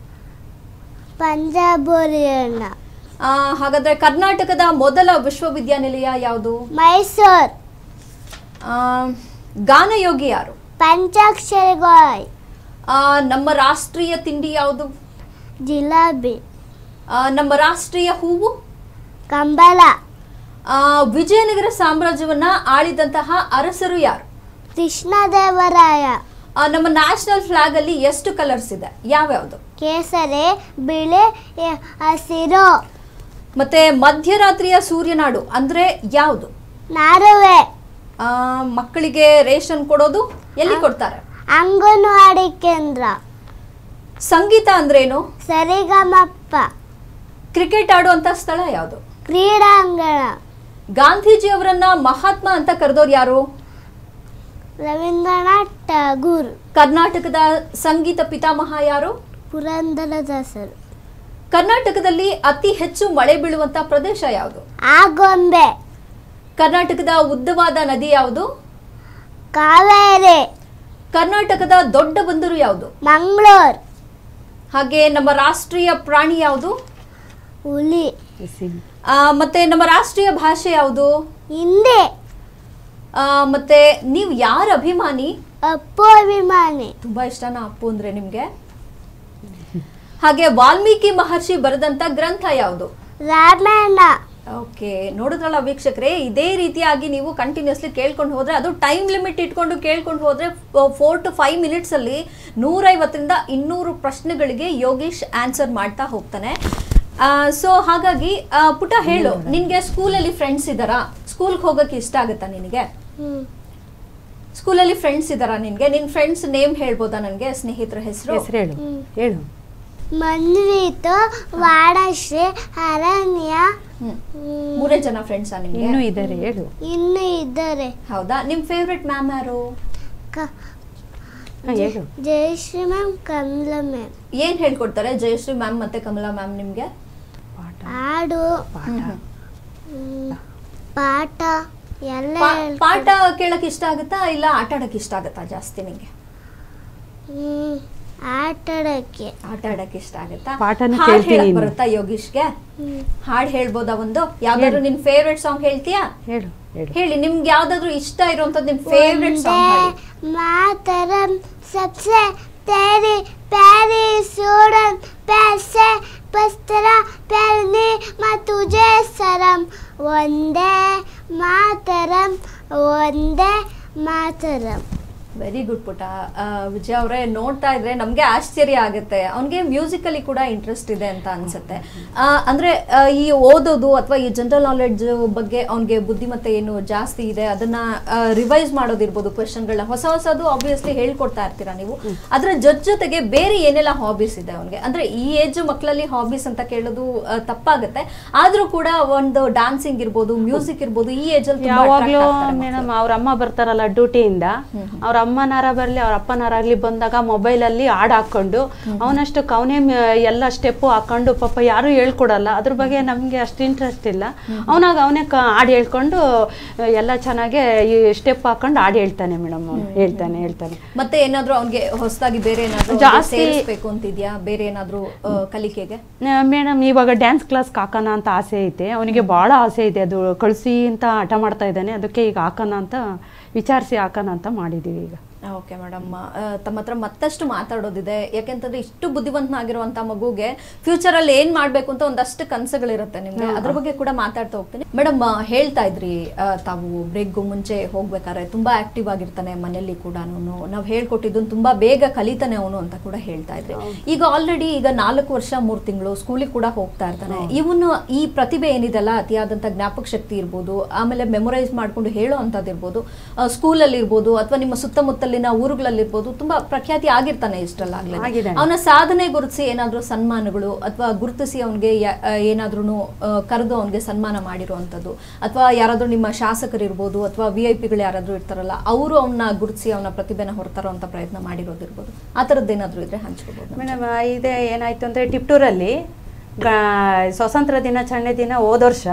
ಪಂಜಾಬ್ ಹರಿಯಾಣ ಆ, ಹಾಗಾದ್ರೆ ಕರ್ನಾಟಕದ ಮೊದಲ ವಿಶ್ವವಿದ್ಯಾನಿಲಯ ಯಾವುದು ಮೈಸೂರ್ ಆ, ಗಾನಯೋಗಿ ಯಾರು ಪಂಚಾಕ್ಷರಿ ಗೋಯ್ ಆ, ನಮ್ಮ ರಾಷ್ಟ್ರೀಯ ತಿಂಡಿ ಯಾವುದು ಜಿಲಾಬಿ ಆ, ನಮ್ಮ ರಾಷ್ಟ್ರೀಯ ಹೂವು ಕಂಬಳ ಆ, ವಿಜಯನಗರ ಸಾಮ್ರಾಜ್ಯವನ್ನ ಆಳಿದಂತಹ ಅರಸರು ಯಾರು ಕೃಷ್ಣದೇವರಾಯ ಆ, ನಮ್ಮ ನ್ಯಾಷನಲ್ ಫ್ಲಾಗ್ ಅಲ್ಲಿ ಎಷ್ಟು ಕಲರ್ಸ್ ಇದೆ ಯಾವ್ಯಾವುದು ಕೇಸರಿ ಬಿಳಿ ಎ- ಹಸಿರು ಮತ್ತೆ ಮಧ್ಯರಾತ್ರಿಯ ಸೂರ್ಯನಾಡು ಅಂದ್ರೆ ಯಾವುದು ನಾರುವೆ ಆ, ಮಕ್ಕಳಿಗೆ ರೇಷನ್ ಕೊಡೋದು ಎಲ್ಲಿ ಕೊಡ್ತಾರೆ ಅಂಗನವಾಡಿ ಕೇಂದ್ರ ಸಂಗೀತ ಅಂದ್ರೇನು ಸರಿಗಮಪ್ಪ ಕ್ರಿಕೆಟ್ ಆಡುವಂತ ಸ್ಥಳ ಯಾವುದು ಕ್ರೀಡಾಂಗಣ ಗಾಂಧೀಜಿ ಅವರನ್ನ ಮಹಾತ್ಮ ಅಂತ ಕರೆದವ್ರು ಯಾರು ರವೀಂದ್ರನಾಥ್ ಟಾಗೂರ್ ಕರ್ನಾಟಕದ ಸಂಗೀತ ಪಿತಾಮಹ ಯಾರು ಪುರಂದರದಾಸರು ಕರ್ನಾಟಕದಲ್ಲಿ ಅತಿ ಹೆಚ್ಚು ಮಳೆ ಬೀಳುವಂತ ಪ್ರದೇಶ ಯಾವುದು ಆಗೊಂಬೆ ಕರ್ನಾಟಕದ ಉದ್ದವಾದ ನದಿ ಯಾವುದು ಕಾವೇರಿ ಕರ್ನಾಟಕದ ದೊಡ್ಡ ಬಂದರು ಯಾವುದು ಮಂಗಳೂರು ಹಾಗೆ ನಮ್ಮ ರಾಷ್ಟ್ರೀಯ ಪ್ರಾಣಿ ಯಾವುದು ಹುಲಿ ಆ, ಮತ್ತೆ ನಮ್ಮ ರಾಷ್ಟ್ರೀಯ ಭಾಷೆ ಯಾವುದು ಹಿಂದಿ ಆ, ಮತ್ತೆ ನೀವು ಯಾರ ಅಭಿಮಾನಿ ಅಪ್ಪು ಅಭಿಮಾನಿ ತುಂಬಾ ಇಷ್ಟನಾ ಅಪ್ಪು ಅಂದ್ರೆ ನಿಮ್ಗೆ ಹಾಗೆ ವಾಲ್ಮೀಕಿ ಮಹರ್ಷಿ ಬರೆದಂತ ಗ್ರಂಥ ಯಾವುದು ರಾಮಾಯಣ ಓಕೆ ನೋಡಿದ್ರಲ್ಲ ವೀಕ್ಷಕರೇ ಇದೇ ರೀತಿಯಾಗಿ ನೀವು ಕಂಟಿನ್ಯೂಸ್ಲಿ ಕೇಳ್ಕೊಂಡು ಹೋದ್ರೆ ಅದು ಟೈಮ್ ಲಿಮಿಟ್ ಇಟ್ಕೊಂಡು ಕೇಳ್ಕೊಂಡು ಹೋದ್ರೆ ಫೋರ್ ಟು ಫೈವ್ ಮಿನಿಟ್ಸ್ ಅಲ್ಲಿ ನೂರೈವತ್ತರಿಂದ ಇನ್ನೂರು ಪ್ರಶ್ನೆಗಳಿಗೆ ಯೋಗೇಶ್ ಆನ್ಸರ್ ಮಾಡ್ತಾ ಹೋಗ್ತಾನೆ ಸೊ ಹಾಗಾಗಿ ಆ, ಪುಟ ಹೇಳು ನಿನ್ಗೆ ಸ್ಕೂಲಲ್ಲಿ ಫ್ರೆಂಡ್ಸ್ ಇದ್ದಾರಾ ಸ್ಕೂಲ್ಗೆ ಹೋಗಕ್ಕೆ ಇಷ್ಟ ಆಗುತ್ತಾ ನಿನಗೆ ಹ್ಮ್ ಸ್ಕೂಲಲ್ಲಿ ಫ್ರೆಂಡ್ಸ್ ಇದ್ದಾರಾ ನಿನ್ಗೆ ನಿನ್ ಫ್ರೆಂಡ್ಸ್ ನೇಮ್ ಹೇಳ್ಬೋದಾ ನನಗೆ ಸ್ನೇಹಿತರ ಹೆಸರು ಹೆಸರು ಹೇಳು ಹ್ಮ್. ಹೇಳು ಮನ್ವಿತು ವಾಡಶ್ರೀ ಅರಣ್ಯ ಹ್ಮ್. ಹ್ಮ್, ಮೂರೇ ಜನ ಫ್ರೆಂಡ್ಸಾ ನಿಮ್ಗೆ ಇನ್ನೂ ಇದ್ದಾರೆ ಹೇಳು ಇನ್ನು ಇದ್ದಾರೆ ಹೌದಾ ನಿಮ್ ಫೇವ್ರೆಟ್ ಮ್ಯಾಮ್ ಯಾರು ಕ ಹಾ, ಹೇಳು ಜಯಶ್ರೀ ಮ್ಯಾಮ್ ಕಮಲ ಮ್ಯಾಮ್ ಏನ್ ಹೇಳ್ಕೊಡ್ತಾರೆ ಜಯಶ್ರೀ ಮ್ಯಾಮ್ ಮತ್ತೆ ಕಮಲಾ ಮ್ಯಾಮ್ ನಿಮ್ಗೆ ಪಾಠ ಹಾಡು ಪಾಠ ಹ್ಮ್, ಪಾಠ ಎಲ್ಲ ಪಾ- ಹೇಳ್ಕೊಡ್- ಪಾಠ ಕೇಳಕ್ ಇಷ್ಟ ಆಗುತ್ತಾ ಇಲ್ಲ ಆಟ ಆಡಕ್ ಇಷ್ಟ ಆಗುತ್ತಾ ಜಾಸ್ತಿ ನಿಂಗೆ ಹ್ಮ್ ಆಟ ಆಡಕ್ಕೆ ಆಟ ಆಡಕ್ ಇಷ್ಟ ಆಗುತ್ತಾ ಪಾಠನೂ ಹಾಡ್ ಕೇಳ್ತೀನಿ ಹೇಳಕ್ ಇನ್ನು. ಬರುತ್ತಾ ಯೋಗೀಶ್ಗೆ ಹ್ಮ್ ಹಾಡ್ ಹೇಳ್ಬೋದಾ ಒಂದು ಯಾವ್ದಾದ್ರು ಹೇಳು. ನಿನ್ ಫೇವ್ರೆಟ್ ಸಾಂಗ್ ಹೇಳ್ತೀಯಾ ಹೇಳು ಹೇಳು ಹೇಳಿ ನಿಮ್ಗೆ ಯಾವ್ದಾದ್ರು ಇಷ್ಟ ಇರುವಂತದ್ದು ನಿಮ್ ಫೇವ್ರೆಟ್ वंदे ಸಾಂಗ್ मातरम सबसे तेरी प्यारी सूरन पैसे पस्तरा प्यारने मैं तुझे शरम वंदे मातरम वंदे मातरम ವೆರಿ ಗುಡ್ ಪುಟ ಆ, ವಿಜಯ್ ಅವರೇ ನೋಡ್ತಾ ಇದ್ರೆ ನಮ್ಗೆ ಆಶ್ಚರ್ಯ ಆಗುತ್ತೆ ಅವ್ನಿಗೆ ಮ್ಯೂಸಿಕ್ ಅಲ್ಲಿ ಕೂಡ ಇಂಟ್ರೆಸ್ಟ್ ಇದೆ ಅಂತ ಅನ್ಸುತ್ತೆ ಆ, ಅಂದ್ರೆ ಆ, ಈ ಓದೋದು ಅಥವಾ ಈ ಜನರಲ್ ನಾಲೆಡ್ಜ್ ಬಗ್ಗೆ ಅವ್ನಿಗೆ ಬುದ್ಧಿಮತ್ತೆ ಏನು ಜಾಸ್ತಿ ಇದೆ ಅದನ್ನ ರಿವೈಸ್ ಮಾಡೋದಿರ್ಬೋದು ಕ್ವೆಶನ್ಗಳನ್ನ ಹೊಸ ಹೊಸದು ಆಬ್ವಿಯಸ್ಲಿ ಹೇಳ್ಕೊಡ್ತಾ ಇರ್ತೀರಾ ನೀವು ಅದ್ರ ಜೊತೆ ಜೊತೆಗೆ ಬೇರೆ ಏನೆಲ್ಲ ಹಾಬೀಸ್ ಇದೆ ಅವ್ನಿಗೆ ಅಂದ್ರೆ ಈ ಏಜ್ ಮಕ್ಕಳಲ್ಲಿ ಹಾಬೀಸ್ ಅಂತ ಕೇಳೋದು ಆ, ತಪ್ಪಾಗುತ್ತೆ ಆದ್ರೂ ಕೂಡ ಒಂದು ಡಾನ್ಸಿಂಗ್ ಇರ್ಬೋದು ಮ್ಯೂಸಿಕ್ ಇರ್ಬೋದು ಈ ಏಜ್ ಅಲ್ಲಿ ತುಂಬಾ attract ಯಾವಾಗ್ಲೂ ಆಗ್ತಾರೆ ಮಕ್ಳು. ಮೇಡಮ್ ಅವ್ರ ಅಮ್ಮ ಬರ್ತಾರಲ್ಲ ಡ್ಯೂಟಿಯಿಂದ ಅವ್ರ ಅಮ್ಮನಾರ ಬರ್ಲಿ ಅವ್ರ ಅಪ್ಪನಾರಾಗ್ಲಿ ಬಂದಾಗ ಮೊಬೈಲಲ್ಲಿ ಹಾಡ್ ಹಾಕೊಂಡು ಅವನಷ್ಟಕ್ಕೆ ಅವನೇ ಎಲ್ಲ ಸ್ಟೆಪ್ಪು ಹಾಕೊಂಡು ಪಾಪ ಯಾರು ಹೇಳ್ಕೊಡಲ್ಲ ಅದ್ರ ಬಗ್ಗೆ ನಮ್ಗೆ ಅಷ್ಟು ಇಂಟ್ರೆಸ್ಟ್ ಇಲ್ಲ ಅವನಾಗ ಅವನೇ ಹಾಡು ಹೇಳ್ಕೊಂಡು ಎಲ್ಲ ಚೆನ್ನಾಗೆ ಈ ಸ್ಟೆಪ್ ಹಾಕೊಂಡು ಹಾಡು ಹೇಳ್ತಾನೆ ಮೇಡಮ್ ಹೇಳ್ತಾನೆ ಹೇಳ್ತಾನೆ ಮತ್ತೆ ಏನಾದ್ರೂ ಅವ್ನಿಗೆ ಹೊಸದಾಗಿ ಬೇರೆ ಏನಾದ್ರೂ ಜಾಸ್ತಿ- ಸೇರಿಸ್ಬೇಕು ಅಂತಿದ್ಯಾ ಬೇರೆ ಏನಾದ್ರೂ ಆ, ಕಲಿಕೆಗೆ ಮೇಡಮ್ ಇವಾಗ ಡ್ಯಾನ್ಸ್ ಕ್ಲಾಸ್ ಹಾಕೋಣ ಅಂತ ಆಸೆ ಐತೆ ಅವನಿಗೆ ಭಾಳ ಆಸೆ ಇದೆ ಅದು ಕಳಿಸಿ ಅಂತ ಹಠ ಮಾಡ್ತಾ ಇದ್ದಾನೆ ಅದಕ್ಕೆ ಈಗ ಹಾಕೋಣ ಅಂತ ವಿಚಾರಿಸಿ ಹಾಕೋಣ ಅಂತ ಮಾಡಿದ್ದೀವಿ ಈಗ ಓಕೆ ಮೇಡಮ್ ತಮ್ಮ ಹತ್ರ ಮತ್ತಷ್ಟು ಮಾತಾಡೋದಿದೆ ಯಾಕೆಂತಂದ್ರೆ ಇಷ್ಟು ಬುದ್ಧಿವಂತನಾಗಿರುವಂತ ಮಗುಗೆ ಫ್ಯೂಚರ್ ಅಲ್ಲಿ ಏನ್ ಮಾಡ್ಬೇಕು ಅಂತ ಒಂದಷ್ಟು ಕನಸುಗಳಿರುತ್ತೆ ನಿಮ್ಗೆ ಅದ್ರ ಬಗ್ಗೆ ಕೂಡ ಮಾತಾಡ್ತಾ ಹೋಗ್ತೀನಿ ಮೇಡಮ್ ಹೇಳ್ತಾ ಇದ್ರಿ ಆ, ತಾವು ಬ್ರೇಕ್ಗೂ ಮುಂಚೆ ಹೋಗ್ಬೇಕಾದ್ರೆ ತುಂಬಾ ಆಕ್ಟಿವ್ ಆಗಿರ್ತಾನೆ ಮನೆಯಲ್ಲಿ ಕೂಡ ನಾವು ಹೇಳ್ಕೊಟ್ಟಿದ್ದನ್ನು ತುಂಬಾ ಬೇಗ ಕಲಿತಾನೆ ಅವನು ಅಂತ ಕೂಡ ಹೇಳ್ತಾ ಇದ್ರಿ ಈಗ ಆಲ್ರೆಡಿ ಈಗ ನಾಲ್ಕು ವರ್ಷ ಮೂರ್ ತಿಂಗಳು ಸ್ಕೂಲಿಗೆ ಕೂಡ ಹೋಗ್ತಾ ಇರ್ತಾನೆ ಇವನು ಈ ಪ್ರತಿಭೆ ಏನಿದೆಲ್ಲ ಅತಿಯಾದಂತ ಜ್ಞಾಪಕ ಶಕ್ತಿ ಇರ್ಬೋದು ಆಮೇಲೆ ಮೆಮೊರೈಸ್ ಮಾಡ್ಕೊಂಡು ಹೇಳೋ ಅಂತದಿರ್ಬೋದು ಸ್ಕೂಲಲ್ಲಿ ಇರ್ಬೋದು ಅಥವಾ ನಿಮ್ಮ ಸುತ್ತಮುತ್ತಲಿನ ಊರುಗಳಲ್ಲಿರ್ಬೋದು ತುಂಬಾ ಪ್ರಖ್ಯಾತಿ ಆಗಿರ್ತಾನೆ ಇಷ್ಟಲ್ಲಾಗ್ಲೇ ಆಗಿದ್ದಾನೆ. ಅವನ ಸಾಧನೆ ಗುರುತಿಸಿ ಏನಾದ್ರೂ ಸನ್ಮಾನಗಳು ಅಥವಾ ಗುರುತಿಸಿ ಅವನಿಗೆ ಏನಾದ್ರೂ ಕರೆದು ಅವನಿಗೆ ಸನ್ಮಾನ ಮಾಡಿರುವಂಥದ್ದು ಅಥವಾ ಯಾರಾದ್ರೂ ನಿಮ್ಮ ಶಾಸಕರಿರ್ಬೋದು ಅಥವಾ ವಿ ಐ ಪಿಗಳು ಯಾರಾದ್ರೂ ಇರ್ತಾರಲ್ಲ ಅವರು ಅವನ್ನ ಗುರುತಿಸಿ ಅವನ ಪ್ರತಿಭೆನ ಹೊರತರೋ ಅಂತ ಪ್ರಯತ್ನ ಮಾಡಿರೋದಿರ್ಬೋದು ಆ ಥರದ್ದು ಏನಾದ್ರೂ ಇದ್ರೆ ಹಂಚ್ಕೋಬಹುದು ಮೇಡಮ್ ಇದೆ ಏನಾಯ್ತು ಅಂದರೆ ಟಿಪ್ಟೂರಲ್ಲಿ ಗ ಸ್ವಾತಂತ್ರ್ಯ ದಿನಾಚರಣೆ ದಿನ ಹೋದ ವರ್ಷ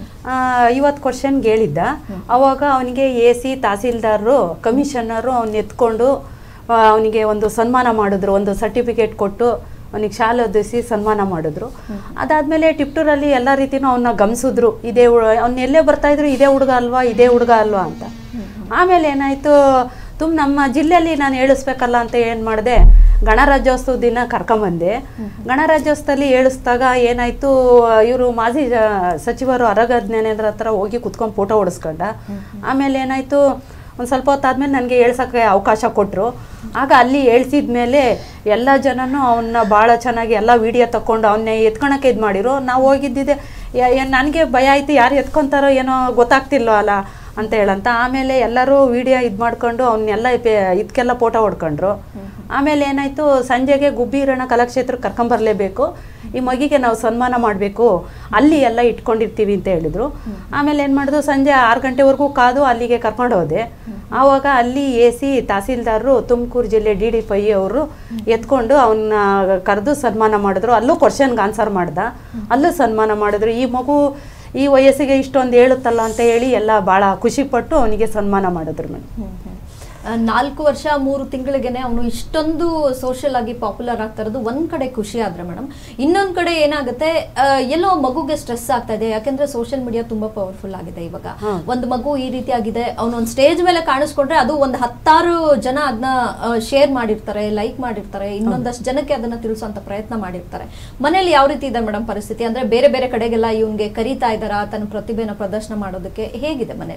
ಐವತ್ತು ಕ್ವಶನ್ಗೆ ಹೇಳಿದ್ದ ಅವಾಗ ಅವನಿಗೆ ಎ ಸಿ ತಹಸೀಲ್ದಾರರು ಕಮಿಷನರು ಅವ್ನ ಎತ್ಕೊಂಡು ಅವನಿಗೆ ಒಂದು ಸನ್ಮಾನ ಮಾಡಿದ್ರು ಒಂದು ಸರ್ಟಿಫಿಕೇಟ್ ಕೊಟ್ಟು ಅವನಿಗೆ ಶಾಲೆ ಒದಿಸಿ ಸನ್ಮಾನ ಮಾಡಿದ್ರು ಅದಾದಮೇಲೆ ಟಿಪ್ಟೂರಲ್ಲಿ ಎಲ್ಲ ರೀತಿನೂ ಅವನ್ನ ಗಮನಿಸಿದ್ರು ಇದೇ ಅವ್ನ ಎಲ್ಲೇ ಬರ್ತಾಯಿದ್ರು ಇದೇ ಹುಡುಗ ಅಲ್ವಾ ಇದೇ ಹುಡುಗ ಅಲ್ವಾ ಅಂತ ಆಮೇಲೆ ಏನಾಯಿತು ತುಂಬ ನಮ್ಮ ಜಿಲ್ಲೆಯಲ್ಲಿ ನಾನು ಹೇಳಿಸ್ಬೇಕಲ್ಲ ಅಂತ ಏನು ಮಾಡಿದೆ ಗಣರಾಜ್ಯೋತ್ಸವ ದಿನ ಕರ್ಕೊಂಬಂದೆ ಗಣರಾಜ್ಯೋತ್ಸವದಲ್ಲಿ ಹೇಳಿಸ್ದಾಗ ಏನಾಯಿತು ಇವರು ಮಾಜಿ ಜ- ಸಚಿವರು ಅರಗ ಜ್ಞಾನೇಂದ್ರ ಹತ್ರ ಹೋಗಿ ಕುತ್ಕೊಂಡು ಫೋಟೋ ಹೊಡಿಸ್ಕೊಂಡ ಆಮೇಲೆ ಏನಾಯಿತು ಒಂದು ಸ್ವಲ್ಪ ಹೊತ್ತಾದ್ಮೇಲೆ ನನಗೆ ಹೇಳ್ಸೋಕ್ಕೆ ಅವಕಾಶ ಕೊಟ್ಟರು ಆಗ ಅಲ್ಲಿ ಹೇಳ್ಸಿದ ಮೇಲೆ ಎಲ್ಲ ಜನನೂ ಅವನ್ನ ಭಾಳ ಚೆನ್ನಾಗಿ ಎಲ್ಲ ವಿಡಿಯೋ ತಗೊಂಡು ಅವನ್ನೇ ಎತ್ಕೊಳಕ್ಕೆ ಇದು ಮಾಡಿರು ನಾವು ಹೋಗಿದ್ದಿದೆ ನನಗೆ ಭಯ ಆಯಿತು ಯಾರು ಎತ್ಕೊತಾರೋ ಏನೋ ಗೊತ್ತಾಗ್ತಿಲ್ವ ಅಲ್ಲ ಅಂತ ಹೇಳಂತ ಆಮೇಲೆ ಎಲ್ಲರೂ ವಿಡಿಯೋ ಇದು ಮಾಡ್ಕೊಂಡು ಅವನ್ನೆಲ್ಲ ಇದಕ್ಕೆಲ್ಲ ಫೋಟೋ ಹೊಡ್ಕೊಂಡ್ರು ಆಮೇಲೆ ಏನಾಯಿತು ಸಂಜೆಗೆ ಗುಬ್ಬಿರಣ ಕಲಾಕ್ಷೇತ್ರಕ್ಕೆ ಕರ್ಕೊಂಬರ್ಲೇಬೇಕು ಈ ಮಗಿಗೆ ನಾವು ಸನ್ಮಾನ ಮಾಡಬೇಕು ಅಲ್ಲಿ ಎಲ್ಲ ಇಟ್ಕೊಂಡಿರ್ತೀವಿ ಅಂತ ಹೇಳಿದ್ರು ಆಮೇಲೆ ಏನು ಮಾಡಿದ್ರು ಸಂಜೆ ಆರು ಗಂಟೆವರೆಗೂ ಕಾದು ಅಲ್ಲಿಗೆ ಕರ್ಕೊಂಡು ಹೋದೆ ಆವಾಗ ಅಲ್ಲಿ ಎ ಸಿ ತಹಸೀಲ್ದಾರರು ತುಮಕೂರು ಜಿಲ್ಲೆ ಡಿ ಡಿ ಪೈ ಅವರು ಎತ್ಕೊಂಡು ಅವನ್ನ ಕರೆದು ಸನ್ಮಾನ ಮಾಡಿದ್ರು ಅಲ್ಲೂ ಕ್ವಶನ್ಗೆ ಆನ್ಸರ್ ಮಾಡ್ದ ಅಲ್ಲೂ ಸನ್ಮಾನ ಮಾಡಿದ್ರು ಈ ಮಗು ಈ ವಯಸ್ಸಿಗೆ ಇಷ್ಟೊಂದು ಹೇಳುತ್ತಲ್ಲ ಅಂತ ಹೇಳಿ ಎಲ್ಲ ಭಾಳ ಖುಷಿಪಟ್ಟು ಅವನಿಗೆ ಸನ್ಮಾನ ಮಾಡಿದ್ರು ಮೇಡಮ್ ನಾಲ್ಕು ವರ್ಷ ಮೂರು ತಿಂಗಳಿಗೆನೆ ಅವನು ಇಷ್ಟೊಂದು ಸೋಷಿಯಲ್ ಆಗಿ ಪಾಪ್ಯುಲರ್ ಆಗ್ತಾ ಇರೋದು ಒಂದ್ ಕಡೆ ಖುಷಿ ಆದ್ರೆ ಮೇಡಮ್ ಇನ್ನೊಂದ್ ಕಡೆ ಏನಾಗುತ್ತೆ ಆ, ಎಲ್ಲೋ ಮಗುಗೆ ಸ್ಟ್ರೆಸ್ ಆಗ್ತಾ ಇದೆ ಯಾಕಂದ್ರೆ ಸೋಷಿಯಲ್ ಮೀಡಿಯಾ ತುಂಬಾ ಪವರ್ಫುಲ್ ಆಗಿದೆ ಇವಾಗ ಒಂದು ಮಗು ಈ ರೀತಿ ಆಗಿದೆ ಅವನು ಒಂದು ಸ್ಟೇಜ್ ಮೇಲೆ ಕಾಣಿಸ್ಕೊಂಡ್ರೆ ಅದು ಒಂದು ಹತ್ತಾರು ಜನ ಅದನ್ನ ಶೇರ್ ಮಾಡಿರ್ತಾರೆ ಲೈಕ್ ಮಾಡಿರ್ತಾರೆ ಇನ್ನೊಂದಷ್ಟು ಜನಕ್ಕೆ ಅದನ್ನ ತಿಳಿಸುವಂತ ಪ್ರಯತ್ನ ಮಾಡಿರ್ತಾರೆ ಮನೇಲಿ ಯಾವ ರೀತಿ ಇದೆ ಮೇಡಮ್ ಪರಿಸ್ಥಿತಿ ಅಂದ್ರೆ ಬೇರೆ ಬೇರೆ ಕಡೆಗೆಲ್ಲ ಇವನ್ಗೆ ಕರೀತಾ ಇದ್ದಾರಾ ತನ್ನ ಪ್ರತಿಭೆನ ಪ್ರದರ್ಶನ ಮಾಡೋದಕ್ಕೆ ಹೇಗಿದೆ ಮನೆ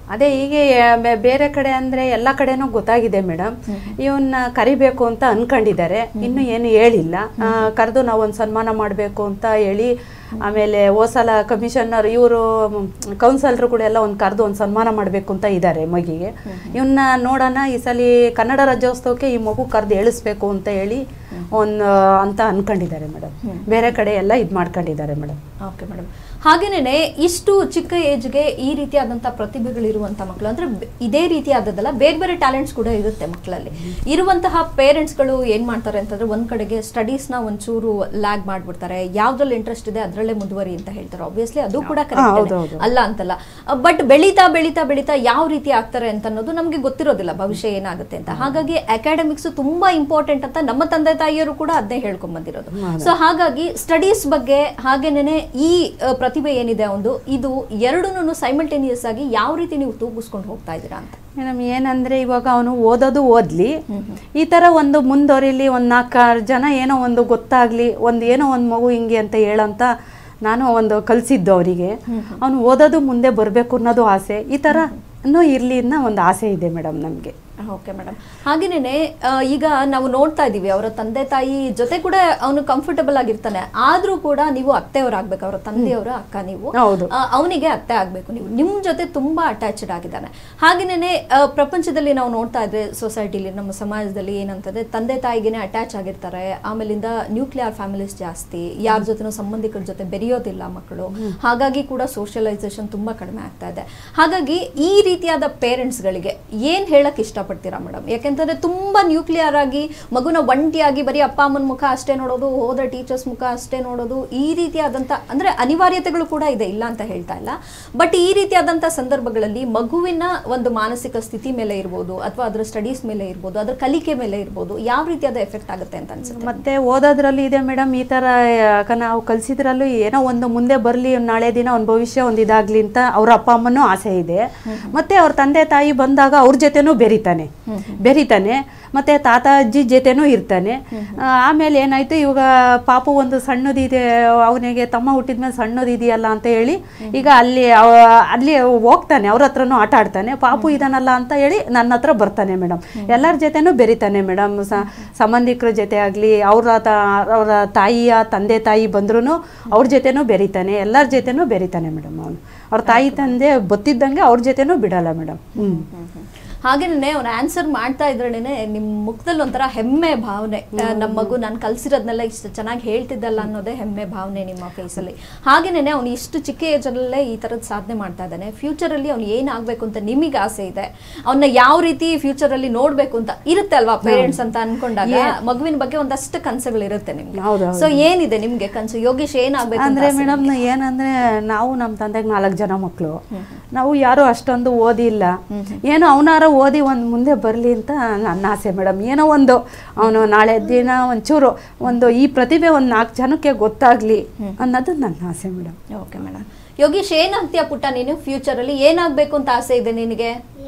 ಅದೇ ಹೀಗೆ ಬೆ- ಬೇರೆ ಕಡೆ ಅಂದ್ರೆ ಎಲ್ಲ ಕಡೆನೂ ಗೊತ್ತಾಗಿದೆ ಮೇಡಮ್ ಇವನ್ನ ಕರಿಬೇಕು ಅಂತ ಅನ್ಕೊಂಡಿದ್ದಾರೆ ಇನ್ನು ಏನು ಹೇಳಿಲ್ಲ ಕರೆದು ನಾವು ಒಂದು ಸನ್ಮಾನ ಮಾಡಬೇಕು ಅಂತ ಹೇಳಿ ಆಮೇಲೆ ಹೋಸಲ ಕಮಿಷನರ್ ಇವರು ಕೌನ್ಸಲರು ಕೂಡ ಎಲ್ಲ ಒಂದು ಕರೆದು ಒಂದು ಸನ್ಮಾನ ಮಾಡಬೇಕು ಅಂತ ಇದ್ದಾರೆ ಮಗಿಗೆ ಇವನ್ನ ನೋಡೋಣ ಈ ಸಲ ಕನ್ನಡ ರಾಜ್ಯೋತ್ಸವಕ್ಕೆ ಈ ಮಗು ಕರೆದು ಹೇಳಿಸ್ಬೇಕು ಅಂತ ಹೇಳಿ ಒಂದು ಅಂತ ಅನ್ಕೊಂಡಿದ್ದಾರೆ ಮೇಡಮ್ ಬೇರೆ ಕಡೆ ಎಲ್ಲ ಇದು ಮಾಡ್ಕೊಂಡಿದ್ದಾರೆ ಮೇಡಮ್ ಓಕೆ ಮೇಡಮ್ ಹಾಗೇನೆ ಇಷ್ಟು ಚಿಕ್ಕ ಏಜ್ಗೆ ಈ ರೀತಿಯಾದಂಥ ಪ್ರತಿಭೆಗಳಿರುವಂಥ ಮಕ್ಕಳು ಅಂದ್ರೆ ಬೆ- ಇದೇ ರೀತಿಯಾದದ್ದಲ್ಲ ಬೇರೆ ಬೇರೆ ಟ್ಯಾಲೆಂಟ್ಸ್ ಕೂಡ ಇರುತ್ತೆ ಮಕ್ಕಳಲ್ಲಿ ಇರುವಂತಹ ಪೇರೆಂಟ್ಸ್ಗಳು ಏನ್ ಮಾಡ್ತಾರೆ ಅಂತಂದ್ರೆ ಒಂದ್ ಕಡೆಗೆ ಸ್ಟಡೀಸ್ನ ಒಂಚೂರು ಲ್ಯಾಗ್ ಮಾಡ್ಬಿಡ್ತಾರೆ ಯಾವ್ದ್ರಲ್ಲಿ ಇಂಟ್ರೆಸ್ಟ್ ಇದೆ ಅದರಲ್ಲೇ ಮುಂದುವರಿ ಅಂತ ಹೇಳ್ತಾರೆ ಆಬ್ವಿಯಸ್ಲಿ ಅದು ಕೂಡ ಹಾ, ಕರೆಕ್ಟ್ ಹೌದು, ಹೌದು. ಅಲ್ಲ ಅಂತಲ್ಲ ಬಟ್ ಬೆಳೀತಾ ಬೆಳೀತಾ ಬೆಳೀತಾ ಯಾವ ರೀತಿ ಆಗ್ತಾರೆ ಅಂತ ಅನ್ನೋದು ನಮಗೆ ಗೊತ್ತಿರೋದಿಲ್ಲ ಭವಿಷ್ಯ ಏನಾಗುತ್ತೆ ಅಂತ ಹಾಗಾಗಿ ಅಕಾಡೆಮಿಕ್ಸ್ ತುಂಬಾ ಇಂಪಾರ್ಟೆಂಟ್ ಅಂತ ನಮ್ಮ ತಂದೆ ತಾಯಿಯರು ಕೂಡ ಅದನ್ನೇ ಹೇಳ್ಕೊಂಡ್ ಬಂದಿರೋದು ಸೊ ಹಾಗಾಗಿ ಸ್ಟಡೀಸ್ ಬಗ್ಗೆ ಹಾಗೇನೆ ಈ ಆ, ಪ್ರತಿಭೆ ಏನಿದೆ ಒಂದು ಇದು ಎರಡನ್ನೂ ಸೈಮಲ್ಟೇನಿಯಸ್ ಆಗಿ ಯಾವ ರೀತಿ ನೀವು ತೂಗಿಸ್ಕೊಂಡು ಹೋಗ್ತಾ ಇದ್ದೀರಾ ಅಂತ ಮೇಡಮ್ ಏನಂದ್ರೆ ಇವಾಗ ಅವನು ಓದೋದು ಓದ್ಲಿ ಈ ತರ ಒಂದು ಮುಂದುವರಿಲಿ ಒಂದು ನಾಲ್ಕಾರು ಜನ ಏನೋ ಒಂದು ಗೊತ್ತಾಗ್ಲಿ ಒಂದು ಏನೋ ಒಂದು ಮಗು ಹಿಂಗೆ ಅಂತ ಹೇಳಂತ ನಾನು ಒಂದು ಕಲಿಸಿದ್ದು ಅವರಿಗೆ ಅವನು ಓದೋದು ಮುಂದೆ ಬರಬೇಕು ಅನ್ನೋದು ಆಸೆ ಈ ಥರ ಇರಲಿ ಅನ್ನೋ ಒಂದು ಆಸೆ ಇದೆ ಮೇಡಮ್ ನಮಗೆ ಓಕೆ ಮೇಡಮ್ ಹಾಗೇನೆ ಈಗ ನಾವು ನೋಡ್ತಾ ಇದೀವಿ ಅವರ ತಂದೆ ತಾಯಿ ಜೊತೆ ಕೂಡ ಅವನು ಕಂಫರ್ಟಬಲ್ ಆಗಿರ್ತಾನೆ ಆದ್ರೂ ಕೂಡ ನೀವು ಅತ್ತೆಯವರಾಗ್ಬೇಕು ಅವರ ತಂದೆಯವರ ಅಕ್ಕ ನೀವು ಹೌದು. ಅವನಿಗೆ ಅತ್ತೆ ಆಗ್ಬೇಕು ನೀವು ನಿಮ್ ಜೊತೆ ತುಂಬಾ ಅಟ್ಯಾಚ್ಡ್ ಆಗಿದ್ದಾನೆ ಹಾಗೇನೆ ಪ್ರಪಂಚದಲ್ಲಿ ನಾವು ನೋಡ್ತಾ ಇದ್ರೆ ಸೊಸೈಟಿಲಿ ನಮ್ಮ ಸಮಾಜದಲ್ಲಿ ಏನಂತಂದ್ರೆ ತಂದೆ ತಾಯಿಗೆನೆ ಅಟ್ಯಾಚ್ ಆಗಿರ್ತಾರೆ ಆಮೇಲಿಂದ ನ್ಯೂಕ್ಲಿಯರ್ ಫ್ಯಾಮಿಲೀಸ್ ಜಾಸ್ತಿ ಯಾರ ಜೊತೆನೂ ಸಂಬಂಧಿಕರ ಜೊತೆ ಬೆರೆಯೋದಿಲ್ಲ ಮಕ್ಕಳು ಹಾಗಾಗಿ ಕೂಡ ಸೋಷಿಯಲೈಸೇಷನ್ ತುಂಬಾ ಕಡಿಮೆ ಆಗ್ತಾ ಇದೆ ಹಾಗಾಗಿ ಈ ರೀತಿಯಾದ ಪೇರೆಂಟ್ಸ್ಗಳಿಗೆ ಏನ್ ಹೇಳಕ್ ಇಷ್ಟಪಡ್ತೀರಾ ಮೇಡಮ್ ಯಾಕೆಂತಂದ್ರೆ ತುಂಬಾ ನ್ಯೂಕ್ಲಿಯರ್ ಆಗಿ ಮಗುನ ಒಂಟಿಯಾಗಿ ಬರೀ ಅಪ್ಪ ಅಮ್ಮನ ಮುಖ ಅಷ್ಟೇ ನೋಡೋದು ಹೋದ ಟೀಚರ್ಸ್ ಮುಖ ಅಷ್ಟೇ ನೋಡೋದು ಈ ರೀತಿಯಾದಂತ ಅಂದ್ರೆ ಅನಿವಾರ್ಯತೆಗಳು ಕೂಡ ಇದೆ ಇಲ್ಲ ಅಂತ ಹೇಳ್ತಾ ಇಲ್ಲ ಬಟ್ ಈ ರೀತಿಯಾದಂತ ಸಂದರ್ಭಗಳಲ್ಲಿ ಮಗುವಿನ ಒಂದು ಮಾನಸಿಕ ಸ್ಥಿತಿ ಮೇಲೆ ಇರ್ಬೋದು ಅಥವಾ ಅದರ ಸ್ಟಡೀಸ್ ಮೇಲೆ ಇರ್ಬೋದು ಅದರ ಕಲಿಕೆ ಮೇಲೆ ಇರ್ಬೋದು ಯಾವ ರೀತಿಯಾದ ಎಫೆಕ್ಟ್ ಆಗುತ್ತೆ ಅಂತ ಅನ್ಸುತ್ತೆ ಮತ್ತೆ ಓದೋದ್ರಲ್ಲಿ ಇದೆ ಮೇಡಮ್ ಈ ಥರ ಯಾಕ ನಾವು ಕಲಿಸಿದ್ರಲ್ಲೂ ಏನೋ ಒಂದು ಮುಂದೆ ಬರಲಿ ನಾಳೆ ದಿನ ಒಂದು ಭವಿಷ್ಯ ಒಂದು ಇದಾಗ್ಲಿ ಅಂತ ಅವ್ರ ಅಪ್ಪ ಅಮ್ಮನೂ ಆಸೆ ಇದೆ ಮತ್ತೆ ಅವ್ರ ತಂದೆ ತಾಯಿ ಬಂದಾಗ ಅವ್ರ ಜೊತೆನೂ ಬೆರಿತಾನೆ ಬೆರಿತಾನೆ ಮತ್ತೆ ತಾತ ಅಜ್ಜಿ ಜೊತೆನೂ ಇರ್ತಾನೆ ಆ, ಆಮೇಲೆ ಏನಾಯ್ತು ಇವಾಗ ಪಾಪು ಒಂದು ಸಣ್ಣದಿದೆ ಅವನಿಗೆ ತಮ್ಮ ಹುಟ್ಟಿದ್ಮೇಲೆ ಸಣ್ಣದಿದೆಯಲ್ಲ ಅಂತ ಹೇಳಿ ಈಗ ಅಲ್ಲಿ ಅವ- ಅಲ್ಲಿ ಹೋಗ್ತಾನೆ ಅವ್ರ ಹತ್ರನೂ ಆಟ ಆಡ್ತಾನೆ ಪಾಪು ಇದನ್ನಲ್ಲ ಅಂತ ಹೇಳಿ ನನ್ನ ಹತ್ರ ಬರ್ತಾನೆ ಮೇಡಮ್ ಎಲ್ಲರ ಜೊತೆನೂ ಬೆರಿತಾನೆ ಮೇಡಮ್ ಸಂಬಂಧಿಕರ ಜೊತೆ ಆಗಲಿ ಅವ್ರ ತ- ಅವರ ತಾಯಿಯ ತಂದೆ ತಾಯಿ ಬಂದ್ರೂ ಅವ್ರ ಜೊತೆನೂ ಬೆರಿತಾನೆ ಎಲ್ಲರ ಜೊತೆನೂ ಬೆರಿತಾನೆ ಮೇಡಮ್ ಅವನು ಅವ್ರ ತಾಯಿ ತಂದೆ ಬತ್ತಿದ್ದಂಗೆ ಅವ್ರ ಜೊತೆನೂ ಬಿಡಲ್ಲ ಮೇಡಮ್ ಹ್ಞೂ ಹಾಗೇನೆ ಅವ್ನು ಆನ್ಸರ್ ಮಾಡ್ತಾ ಇದ್ರೇನೆ ನಿಮ್ ಮುಖದಲ್ಲಿ ಒಂಥರ ಹೆಮ್ಮೆ ಭಾವನೆ ಆ, ನಮ್ಮ ಮಗು ನಾನು ಕಲ್ಸಿರೋದ್ನೆಲ್ಲ ಇಷ್ಟು ಚೆನ್ನಾಗಿ ಹೇಳ್ತಿದ್ದಲ್ಲ ಅನ್ನೋದೇ ಹೆಮ್ಮೆ ಭಾವನೆ ನಿಮ್ಮ ಫೇಸಲ್ಲಿ ಹಾಗೇನೆ ಅವ್ನು ಇಷ್ಟು ಚಿಕ್ಕ ಏಜ್ ಅಲ್ಲೇ ಈ ತರದ್ ಸಾಧನೆ ಮಾಡ್ತಾ ಇದ್ದಾನೆ ಫ್ಯೂಚರ್ ಅಲ್ಲಿ ಅವ್ನು ಏನಾಗ್ಬೇಕು ಅಂತ ನಿಮಗೆ ಆಸೆ ಇದೆ ಅವನ್ನ ಯಾವ ರೀತಿ ಫ್ಯೂಚರ್ ಅಲ್ಲಿ ನೋಡ್ಬೇಕು ಅಂತ ಇರುತ್ತೆ ಅಲ್ವಾ ಪೇರೆಂಟ್ಸ್ ಅಂತ ಅನ್ಕೊಂಡಾಗ ಮಗುವಿನ ಬಗ್ಗೆ ಒಂದಷ್ಟು ಕನಸುಗಳು ಇರುತ್ತೆ ನಿಮ್ಗೆ ಹೌದು, ಹೌದು. ಸೊ ಏನಿದೆ ನಿಮ್ಗೆ ಕನಸು ಯೋಗೇಶ್ ಏನಾಗ್ಬೇಕು ಅಂತ ಅಂದ್ರೆ ಆಸೆ ಮೇಡಮ್ ಏನಂದ್ರೆ ನಾವು ನಮ್ಮ ತಂದೆಗೆ ನಾಲ್ಕು ಜನ ಮಕ್ಕಳು ನಾವು ಯಾರು ಅಷ್ಟೊಂದು ಓದಿಲ್ಲ ಏನೋ ಅವನಾರ ಓದಿ ಒಂದು ಮುಂದೆ ಬರಲಿ ಅಂತ ನನ್ನ ಆಸೆ ಮೇಡಮ್ ಏನೋ ಒಂದು ಅವನು ನಾಳೆ ದಿನ ಒಂಚೂರು ಒಂದು ಈ ಪ್ರತಿಭೆ ಒಂದು ನಾಲ್ಕು ಜನಕ್ಕೆ ಗೊತ್ತಾಗ್ಲಿ ಅನ್ನೋದು ನನ್ನ ಆಸೆ ಮೇಡಮ್ ಓಕೆ ಮೇಡಮ್ ಯೋಗೇಶ್ ಏನಾಗ್ತೀಯ ಪುಟ್ಟ ನೀನು ಫ್ಯೂಚರ್ ಅಲ್ಲಿ ಏನಾಗ್ಬೇಕು ಅಂತ ಆಸೆ ಇದೆ ನಿನಗೆ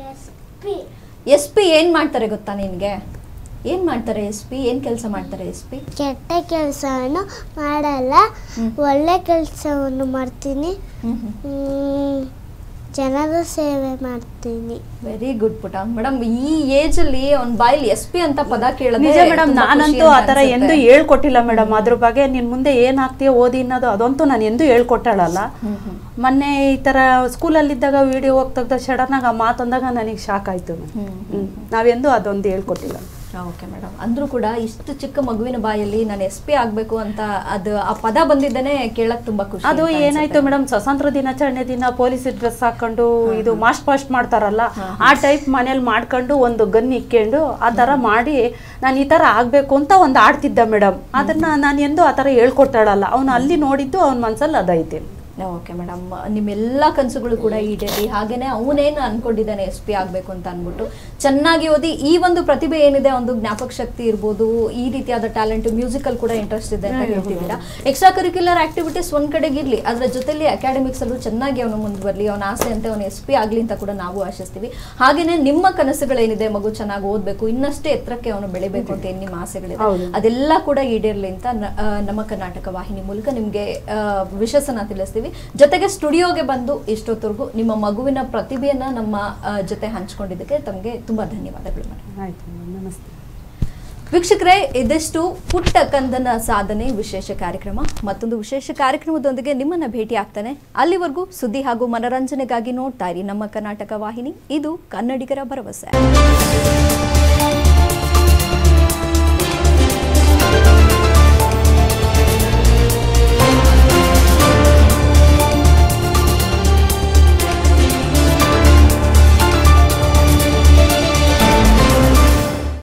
ಎಸ್ ಪಿ ಏನ್ ಮಾಡ್ತಾರೆ ಗೊತ್ತಾ ನಿನಗೆ ಏನ್ ಮಾಡ್ತಾರೆ ಎಸ್ ಪಿ ಏನ್ ಕೆಲಸ ಮಾಡ್ತಾರೆ ಎಸ್ ಪಿ ಕೆಟ್ಟ ಕೆಲಸವನ್ನು ಮಾಡಲ್ಲ ಒಳ್ಳೆ ಕೆಲಸವನ್ನು ಮಾಡ್ತೀನಿ ಹ್ಮ್, ಜನರ ಸೇವೆ ಮಾಡ್ತೀನಿ ವೆರಿ ಗುಡ್ ಪುಟ ಮೇಡಮ್ ಈ ಏಜ್ ಅಲ್ಲಿ ಅವ್ನ ಬಾಯಲ್ಲಿ ಎಸ್ ಪಿ ಅಂತ ಪದ ಕೇಳಿದ್ರೆ ನಿಜ ಮೇಡಮ್ ತುಂಬಾ ನಾನಂತೂ ಖುಷಿ ಆ ಅಂತ ಥರ ಅನ್ಸುತ್ತೆ. ಎಂದೂ ಹೇಳ್ಕೊಟ್ಟಿಲ್ಲ ಮೇಡಮ್ ಅದ್ರ ಬಗ್ಗೆ ನಿನ್ ಮುಂದೆ ಏನಾಗ್ತೀಯ ಓದಿ ಅನ್ನೋದು ಅದಂತೂ ನಾನು ಎಂದೂ ಹೇಳ್ಕೊಟ್ಟಾಳಲ್ಲ ಮೊನ್ನೆ ಈ ಥರ ಸ್ಕೂಲಲ್ಲಿದ್ದಾಗ ವಿಡಿಯೋ ಹೋಗಿ ತೆಗ್ದ ಸಡನ್ನಾಗಿ ಆ ಮಾತಂದಾಗ ನನಗೆ ಶಾಕ್ ಆಯಿತು ನಾವೆಂದೂ ಅದೊಂದು ಹೇಳ್ಕೊಟ್ಟಿಲ್ಲ ಓಕೆ ಮೇಡಮ್ ಅಂದ್ರೂ ಕೂಡ ಇಷ್ಟು ಚಿಕ್ಕ ಮಗುವಿನ ಬಾಯಲ್ಲಿ ನಾನು ಎಸ್ ಪಿ ಆಗ್ಬೇಕು ಅಂತ ಅದು ಆ ಪದ ಬಂದಿದ್ದೇನೆ ಕೇಳಕ್ ತುಂಬಾ ಖುಷಿ ಅದು ಅಂತ ಏನಾಯ್ತು ಅನ್ಸುತ್ತೆ. ಮೇಡಮ್ ಸ್ವತಂತ್ರ ದಿನಾಚರಣೆ ದಿನ ಪೊಲೀಸ್ ಡ್ರೆಸ್ ಹಾಕೊಂಡು ಇದು ಮಾಸ್ಟ್ ಪಾಸ್ಟ್ ಮಾಡ್ತಾರಲ್ಲ ಆ ಟೈಪ್ ಮನೇಲಿ ಮಾಡ್ಕೊಂಡು ಒಂದು ಗನ್ ಇಕ್ಕೊಂಡು ಆ ಥರ ಮಾಡಿ ನಾನು ಈ ಥರ ಆಗಬೇಕು ಅಂತ ಒಂದು ಆಡ್ತಿದ್ದ ಮೇಡಮ್ ಅದನ್ನ ನಾನು ಎಂದು ಆ ಥರ ಹೇಳ್ಕೊಟ್ಟಾಳಲ್ಲ ಅವನು ಅಲ್ಲಿ ನೋಡಿದ್ದು ಅವನ ಮನ್ಸಲ್ಲಿ ಅದೈತೆ ಓಕೆ ಮೇಡಮ್ ನಿಮ್ಮೆಲ್ಲ ಕನಸುಗಳು ಕೂಡ ಈಡೇರಿ ಹಾಗೇನೆ ಅವನೇನು ಅನ್ಕೊಂಡಿದ್ದಾನೆ ಎಸ್ ಪಿ ಆಗಬೇಕು ಅಂತ ಅಂದ್ಬಿಟ್ಟು ಚೆನ್ನಾಗಿ ಓದಿ ಈ ಒಂದು ಪ್ರತಿಭೆ ಏನಿದೆ ಒಂದು ಜ್ಞಾಪಕ ಶಕ್ತಿ ಇರ್ಬೋದು ಈ ರೀತಿಯಾದ ಟ್ಯಾಲೆಂಟ್ ಮ್ಯೂಸಿಕಲ್ ಕೂಡ ಇಂಟ್ರೆಸ್ಟ್ ಇದೆ ಅಂತ ಹೇಳ್ತಿದ್ದೀರಾ ಎಕ್ಸ್ಟ್ರಾ ಕರಿಕ್ಯುಲರ್ ಆಕ್ಟಿವಿಟೀಸ್ ಒಂದ್ ಕಡೆಗೆ ಇರ್ಲಿ ಅದರ ಜೊತೆಲಿ ಅಕಾಡೆಮಿಕ್ಸ್ ಅಲ್ಲೂ ಚೆನ್ನಾಗಿ ಅವನು ಮುಂದೆ ಬರಲಿ ಅವನ ಆಸೆ ಅಂತ ಅವನು ಎಸ್ ಪಿ ಆಗ್ಲಿ ಅಂತ ಕೂಡ ನಾವು ಆಶಿಸ್ತೀವಿ ಹಾಗೇನೆ ನಿಮ್ಮ ಕನಸುಗಳೇನಿದೆ ಮಗು ಚೆನ್ನಾಗಿ ಓದ್ಬೇಕು ಇನ್ನಷ್ಟೇ ಎತ್ತರಕ್ಕೆ ಅವನು ಬೆಳಿಬೇಕು ಅಂತ ಏನ್ ನಿಮ್ಮ ಆಸೆಗಳಿದೆ ಹೌದು. ಅದೆಲ್ಲ ಕೂಡ ಈಡೇರ್ಲಿ ಅಂತ ನ- ಆ, ನಮ್ಮ ಕರ್ನಾಟಕ ವಾಹಿನಿ ಮೂಲಕ ನಿಮ್ಗೆ ಆ, ವಿಶಸ್ಸನ್ನ ತಿಳಿಸ್ತೀವಿ ಜೊತೆಗೆ ಸ್ಟುಡಿಯೋಗೆ ಬಂದು ಇಷ್ಟೊತ್ತವರೆಗೂ ನಿಮ್ಮ ಮಗುವಿನ ಪ್ರತಿಭೆಯನ್ನ ನಮ್ಮ ಆ, ಜೊತೆ ಹಂಚ್ಕೊಂಡಿದ್ದಕ್ಕೆ ತಮಗೆ ತುಂಬಾ ಧನ್ಯವಾದಗಳು ಮೇಡಮ್ ಆಯ್ತು ಮೇಡಮ್ ನಮಸ್ತೆ ವೀಕ್ಷಕರೇ ಇದಿಷ್ಟು ಪುಟ್ಟ ಕಂದನ ಸಾಧನೆ ವಿಶೇಷ ಕಾರ್ಯಕ್ರಮ ಮತ್ತೊಂದು ವಿಶೇಷ ಕಾರ್ಯಕ್ರಮದೊಂದಿಗೆ ನಿಮ್ಮನ್ನ ಭೇಟಿ ಆಗ್ತಾನೆ ಅಲ್ಲಿವರೆಗೂ ಸುದ್ದಿ ಹಾಗೂ ಮನರಂಜನೆಗಾಗಿ ನೋಡ್ತಾ ಇರಿ ನಮ್ಮ ಕರ್ನಾಟಕ ವಾಹಿನಿ ಇದು ಕನ್ನಡಿಗರ ಭರವಸೆ